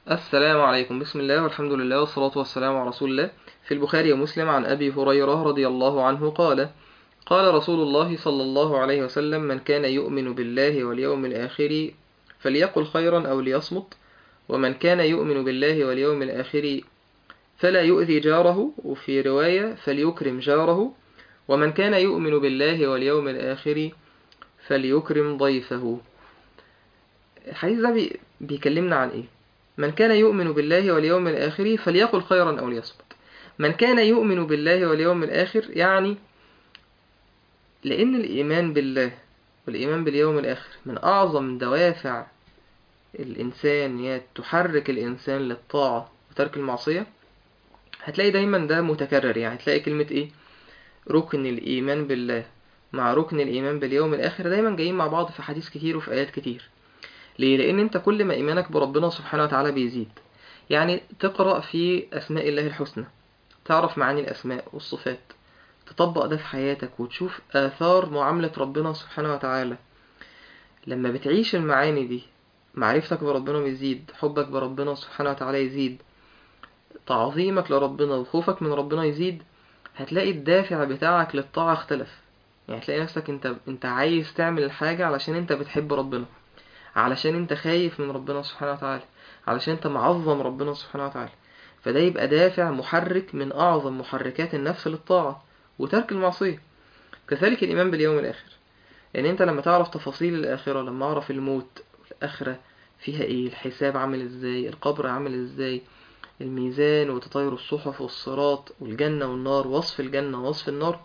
السلام عليكم بسم الله والحمد لله والصلاة والسلام على رسول الله في البخاري ومسلم عن أبي هريرة رضي الله عنه قال قال رسول الله صلى الله عليه وسلم من كان يؤمن بالله واليوم الآخر فليقل خيرا أو ليصمت ومن كان يؤمن بالله واليوم الآخر فلا يؤذي جاره وفي رواية فليكرم جاره ومن كان يؤمن بالله واليوم الآخر فليكرم ضيفه الحديث ده بي- بيكلمنا عن إيه من كان يؤمن بالله واليوم الآخر فليقل خيرا أو ليصمت من كان يؤمن بالله واليوم الآخر يعني لأن الإيمان بالله والإيمان باليوم الآخر من أعظم دوافع الإنسان هي تحرك الإنسان للطاعة وترك المعصية هتلاقي دايما ده متكرر يعني هتلاقي كلمة إيه ركن الإيمان بالله مع ركن الإيمان باليوم الآخر دايما جايين مع بعض في حديث كتير وفي آيات كتير ليه؟ لأن أنت كل ما إيمانك بربنا سبحانه وتعالى بيزيد يعني تقرأ في أسماء الله الحسنى تعرف معاني الأسماء والصفات تطبق ده في حياتك وتشوف آثار معاملة ربنا سبحانه وتعالى لما بتعيش المعاني دي معرفتك بربنا بيزيد حبك بربنا سبحانه وتعالى يزيد تعظيمك لربنا وخوفك من ربنا يزيد هتلاقي الدافع بتاعك للطاعة اختلف يعني هتلاقي نفسك انت انت عايز تعمل الحاجة علشان انت بتحب ربنا علشان انت خايف من ربنا سبحانه وتعالى علشان انت معظم ربنا سبحانه وتعالى فده يبقى دافع محرك من أعظم محركات النفس للطاعة وترك المعصية كذلك الإيمان باليوم الآخر لأن أنت لما تعرف تفاصيل الآخرة لما أعرف الموت والآخرة فيها إيه الحساب عامل إزاي القبر عامل إزاي الميزان وتطاير الصحف والصراط والجنة والنار وصف الجنة ووصف النار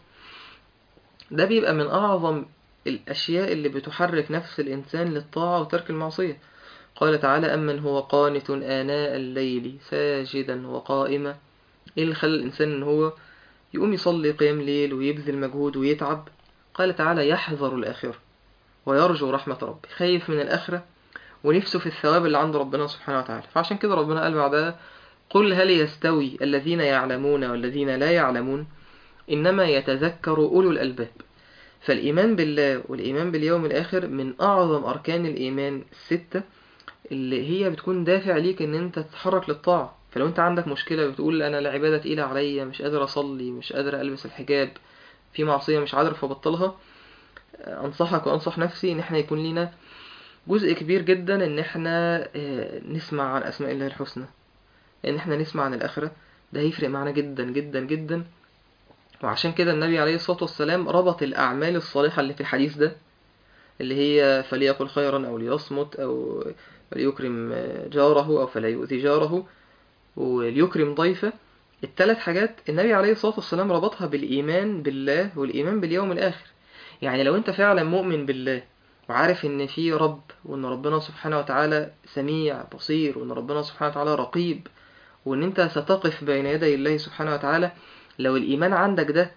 ده بيبقى من أعظم الأشياء اللي بتحرك نفس الإنسان للطاعة وترك المعصية قال تعالى أمن هو قانت آناء الليل ساجدا وقائما إيه اللي خلى الإنسان إن هو يقوم يصلي قيام ليل ويبذل مجهود ويتعب قال تعالى يحذر الآخرة ويرجو رحمة ربه خايف من الآخرة ونفسه في الثواب اللي عند ربنا سبحانه وتعالى فعشان كده ربنا قال بعدها قل هل يستوي الذين يعلمون والذين لا يعلمون إنما يتذكر أولو الألباب فالإيمان بالله والإيمان باليوم الآخر من أعظم أركان الإيمان الستة اللي هي بتكون دافع ليك إن أنت تتحرك للطاعة فلو أنت عندك مشكلة بتقول أنا العبادة تقيلة عليا مش قادر أصلي مش قادر ألبس الحجاب في معصية مش عارف أبطلها أنصحك وأنصح نفسي إن إحنا يكون لينا جزء كبير جدا إن إحنا آه، نسمع عن أسماء الله الحسنى إن إحنا نسمع عن الآخرة ده هيفرق معانا جدا جدا جدا وعشان كده النبي عليه الصلاة والسلام ربط الأعمال الصالحة اللي في الحديث ده اللي هي فليقل خيرا أو ليصمت أو ليكرم جاره أو فلا يؤذي جاره وليكرم ضيفه الثلاث حاجات النبي عليه الصلاة والسلام ربطها بالإيمان بالله والإيمان باليوم الآخر يعني لو أنت فعلا مؤمن بالله وعارف إن في رب وإن ربنا سبحانه وتعالى سميع بصير وإن ربنا سبحانه وتعالى رقيب وإن أنت ستقف بين يدي الله سبحانه وتعالى لو الإيمان عندك ده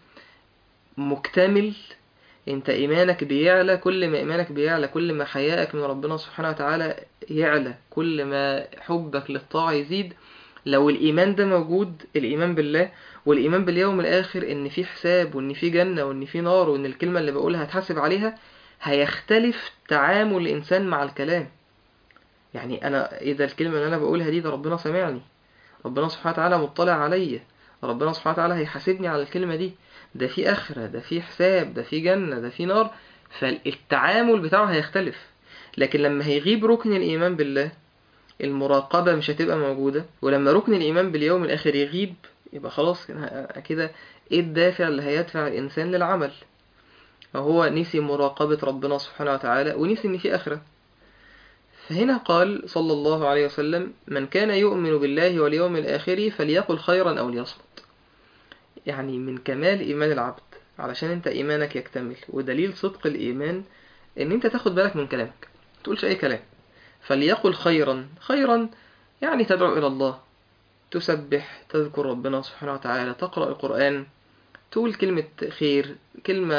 مكتمل انت ايمانك بيعلى كل ما ايمانك بيعلى كل ما حيائك من ربنا سبحانه وتعالى يعلى كل ما حبك للطاعة يزيد لو الايمان ده موجود الايمان بالله والايمان باليوم الاخر ان في حساب وان في جنة وان في نار وان الكلمة اللي بقولها هتحاسب عليها هيختلف تعامل الانسان مع الكلام يعني انا اذا الكلمة اللي انا بقولها دي ده ربنا سمعني ربنا سبحانه وتعالى مطلع عليا ربنا سبحانه وتعالى هيحاسبني على الكلمة دي ده في آخرة ده في حساب ده في جنة ده في نار فالتعامل بتاعه هيختلف لكن لما هيغيب ركن الإيمان بالله المراقبة مش هتبقى موجودة ولما ركن الإيمان باليوم الآخر يغيب يبقى خلاص كده ايه الدافع اللي هيدفع الإنسان للعمل فهو نسي مراقبة ربنا سبحانه وتعالى ونسي إن في آخرة فهنا قال صلى الله عليه وسلم من كان يؤمن بالله واليوم الآخر فليقل خيرا أو ليصمت يعني من كمال إيمان العبد علشان انت إيمانك يكتمل ودليل صدق الإيمان إن انت تاخد بالك من كلامك تقولش أي كلام فليقل خيرا خيرا يعني تدعو إلى الله تسبح تذكر ربنا سبحانه وتعالى تقرأ القرآن تقول كلمة خير كلمة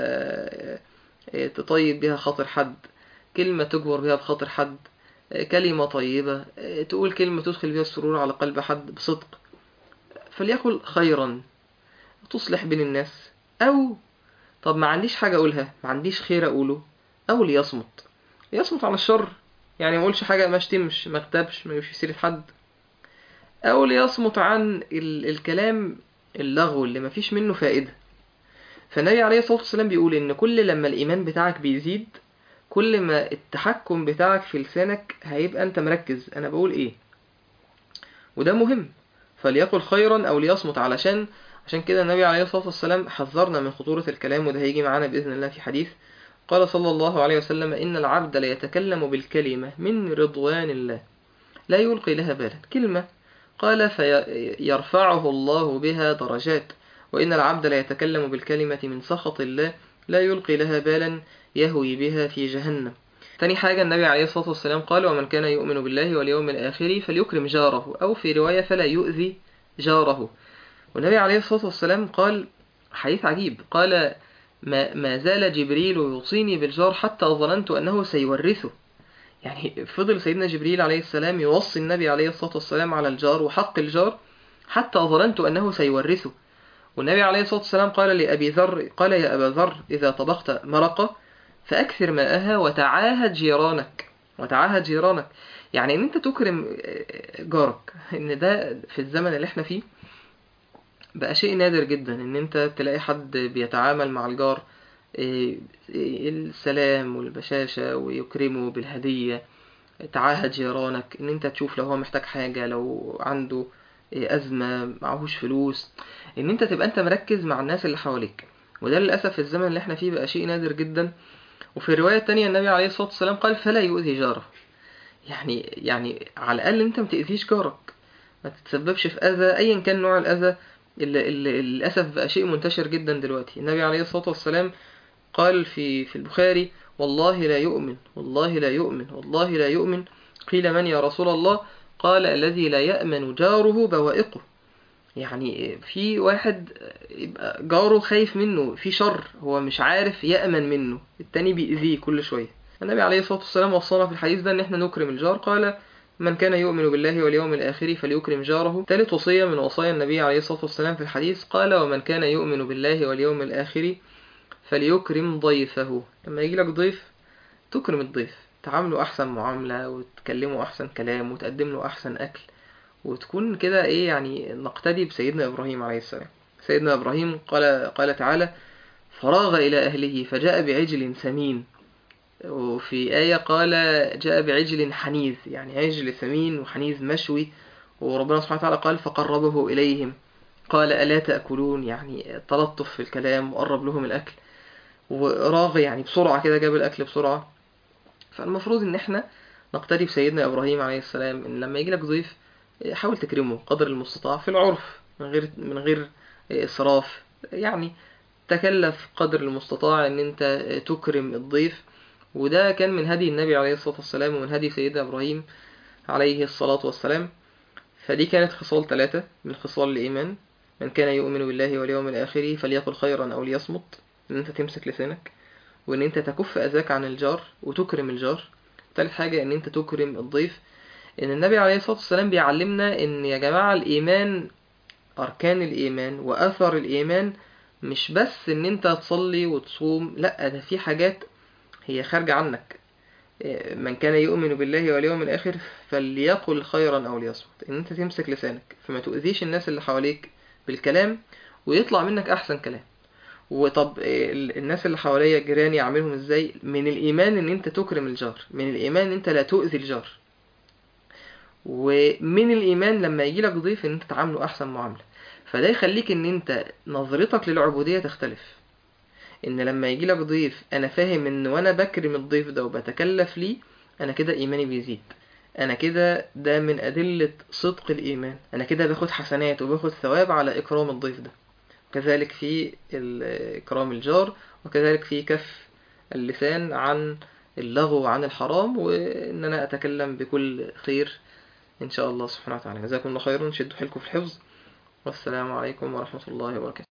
تطيب بها خاطر حد كلمة تجبر بها بخاطر حد كلمة طيبة تقول كلمة تدخل بها السرور على قلب حد بصدق فليقل خيرا تصلح بين الناس أو طب ما عنديش حاجة أقولها ما عنديش خير أقوله أو ليصمت يصمت عن الشر يعني ما أقولش حاجة ما اشتمش ما اكتبش ما يجيبش سيرة حد أو ليصمت عن ال- الكلام اللغو اللي مفيش منه فائدة فالنبي عليه الصلاة والسلام بيقول إن كل لما الإيمان بتاعك بيزيد كل ما التحكم بتاعك في لسانك هيبقى أنت مركز أنا بقول إيه وده مهم فليقل خيرا أو ليصمت علشان عشان كده النبي عليه الصلاة والسلام حذرنا من خطورة الكلام وده هيجي معانا بإذن الله في حديث قال صلى الله عليه وسلم إن العبد ليتكلم بالكلمة من رضوان الله لا يلقي لها بالا كلمة قال فيرفعه الله بها درجات وإن العبد ليتكلم بالكلمة من سخط الله لا يلقي لها بالا يهوي بها في جهنم تاني حاجة النبي عليه الصلاة والسلام قال ومن كان يؤمن بالله واليوم الآخر فليكرم جاره أو في رواية فلا يؤذي جاره والنبي عليه الصلاة والسلام قال حديث عجيب قال ما, ما زال جبريل يوصيني بالجار حتى ظننت أنه سيورثه يعني فضل سيدنا جبريل عليه السلام يوصي النبي عليه الصلاة والسلام على الجار وحق الجار حتى ظننت أنه سيورثه والنبي عليه الصلاة والسلام قال لأبي ذر قال يا أبا ذر إذا طبخت مرقة فأكثر ماءها وتعاهد جيرانك وتعاهد جيرانك يعني ان انت تكرم جارك ان ده في الزمن اللي احنا فيه بقى شيء نادر جدا ان انت تلاقي حد بيتعامل مع الجار السلام والبشاشة ويكرمه بالهدية تعاهد جيرانك ان انت تشوف لو هو محتاج حاجة لو عنده أزمة معهوش فلوس ان انت تبقى انت مركز مع الناس اللي حواليك وده للأسف في الزمن اللي احنا فيه بقى شيء نادر جدا وفي الرواية التانية النبي عليه الصلاة والسلام قال فلا يؤذي جاره يعني يعني على الأقل انت متأذيش جارك ما تتسببش في أذى أيا كان نوع الأذى اللي, اللي للأسف بقى شيء منتشر جدا دلوقتي النبي عليه الصلاة والسلام قال في في البخاري والله لا يؤمن والله لا يؤمن والله لا يؤمن قيل من يا رسول الله قال الذي لا يأمن جاره بوائقه يعني في واحد يبقى جاره خايف منه في شر هو مش عارف يأمن منه التاني بيأذيه كل شوية النبي عليه الصلاة والسلام وصانا في الحديث ده ان احنا نكرم الجار قال من كان يؤمن بالله واليوم الآخر فليكرم جاره ثالث وصية من وصايا النبي عليه الصلاة والسلام في الحديث قال ومن كان يؤمن بالله واليوم الآخر فليكرم ضيفه لما يجي لك ضيف تكرم الضيف تعامله أحسن معاملة وتكلمه أحسن كلام وتقدم له أحسن أكل وتكون كده إيه يعني نقتدي بسيدنا إبراهيم عليه السلام سيدنا إبراهيم قال, قال تعالى فراغ إلى أهله فجاء بعجل سمين وفي آية قال جاء بعجل حنيذ يعني عجل سمين وحنيذ مشوي وربنا سبحانه وتعالى قال فقربه إليهم قال ألا تأكلون يعني تلطف في الكلام وقرب لهم الأكل وراغ يعني بسرعة كده جاب الأكل بسرعة فالمفروض إن إحنا نقتدي بسيدنا إبراهيم عليه السلام إن لما يجي لك ضيف حاول تكرمه قدر المستطاع في العرف من غير من غير إسراف يعني تكلف قدر المستطاع إن أنت تكرم الضيف وده كان من هدي النبي عليه الصلاة والسلام ومن هدي سيدنا إبراهيم عليه الصلاة والسلام فدي كانت خصال ثلاثة من خصال الإيمان من كان يؤمن بالله واليوم الآخر فليقل خيرا أو ليصمت إن أنت تمسك لسانك وإن أنت تكف أذاك عن الجار وتكرم الجار ثالث حاجة إن أنت تكرم الضيف إن النبي عليه الصلاة والسلام بيعلمنا إن يا جماعة الإيمان أركان الإيمان وأثر الإيمان مش بس إن أنت تصلي وتصوم لأ ده في حاجات هي خارجة عنك من كان يؤمن بالله واليوم الآخر فليقل خيرا أو ليصمت إن أنت تمسك لسانك فما تؤذيش الناس اللي حواليك بالكلام ويطلع منك أحسن كلام وطب الناس اللي حواليا جيراني أعملهم إزاي من الإيمان إن أنت تكرم الجار من الإيمان إن أنت لا تؤذي الجار ومن الإيمان لما يجي لك ضيف إن أنت تعامله أحسن معاملة فده يخليك إن أنت نظرتك للعبودية تختلف ان لما يجي لك ضيف انا فاهم ان وانا بكرم الضيف ده وبتكلف ليه انا كده ايماني بيزيد انا كده ده من ادلة صدق الايمان انا كده باخد حسنات وباخد ثواب على اكرام الضيف ده كذلك في اكرام الجار وكذلك في كف اللسان عن اللغو وعن الحرام وان انا اتكلم بكل خير ان شاء الله سبحانه وتعالى جزاكم الله خيرا شدوا حيلكم في الحفظ والسلام عليكم ورحمة الله وبركاته